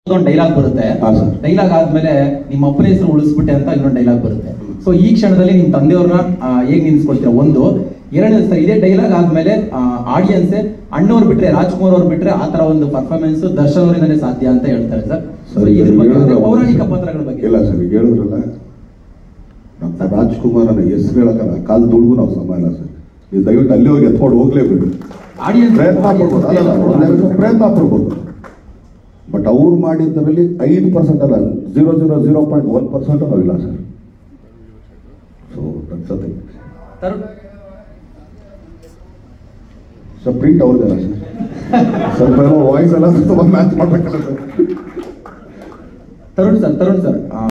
ಒಂದು ಡೈಲಾಗ್ ಬರುತ್ತೆ ಹಾ, ಸರ್. ಡೈಲಾಗ್ ಆದ್ಮೇಲೆ ನಿಮ್ಮ ಅಪ್ಪನ ಹೆಸರು ಉಳಿಸ್ಬಿಟ್ಟೆ ಅಂತ ಇನ್ನೊಂದು ಡೈಲಾಗ್ ಬರುತ್ತೆ ಸೊ ಈ ಕ್ಷಣದಲ್ಲಿ ನಿಮ್ ತಂದೆಯವ್ರನ್ನ ಆ, ಹೇಗ್ ನಿನ್ಸ್ಕೊಳ್ತೀರಾ ಒಂದು ಎರಡನೇ ಸರ್ ಇದೇ ಡೈಲಾಗ್ ಆದ್ಮೇಲೆ ಆಡಿಯನ್ಸ್ ಅಣ್ಣವ್ರು ಬಿಟ್ರೆ ರಾಜ್ಕುಮಾರ್ ಅವ್ರು ಬಿಟ್ರೆ ಆ ತರ ಒಂದು ಪರ್ಫಾರ್ಮೆನ್ಸ್ ದರ್ಶನ್ ಅವರಿಂದನೇ ಸಾಧ್ಯ ಅಂತ ಹೇಳ್ತಾರೆ ಸರ್ ಸೊ ಸರ್, ಇದ್ರ ಈಗ ಬಗ್ಗೆ ಅದೇ ಹೇಳಿದ್ರೆ ಪೌರಾಣಿಕ ಪಾತ್ರಗಳ ಬಗ್ಗೆ ಇಲ್ಲ ಸರ್ ಈಗ ಹೇಳಿದ್ರಲ್ಲ ಡಾಕ್ಟರ್ ರಾಜ್ಕುಮಾರನ ಹೆಸರು ಹೇಳಕ್ಕಲ್ಲ ಕಾಲ್ ದುಡ್ಗೂ ನಾವು ಸಮ ಇಲ್ಲ ಸರ್ ನೀವು ದಯವಿಟ್ಟು ಅಲ್ಲಿ ಹೋಗಿ ಎತ್ಕೊಂಡು ಹೋಗ್ಲೇಬೇಕು ಆಡಿಯನ್ಸ್ ಪ್ರಯತ್ನ ಪಡ್ಬೋದು ಅಲ್ಲ, ಅಲ್ಲ, ಒಂದ್ ಎರಡು ಪ್ರಯತ್ನ ಪಡ್ಬೋದು ಬಟ್ ಅವ್ರು ಮಾಡಿದ್ದರಲ್ಲಿ ಐದು ಪರ್ಸೆಂಟ್ ಅಲ್ಲ zero zero zero point one percent ನಾವಿಲ್ಲ ಸರ್ ಸೊ ಅನ್ಸತ್ತೆ ತರುಣ್ ಸರ್ ಪ್ರಿಂಟ್ ಅವ್ರದ್ದಲ್ಲ ಸರ್ ಸ್ವಲ್ಪ ಏನೋ ವಾಯ್ಸ್ ಎಲ್ಲ ತುಂಬ ಮ್ಯಾಚ್ ಮಾಡ್ಬೇಕಲ್ಲ sir Tarun sir Tarun sir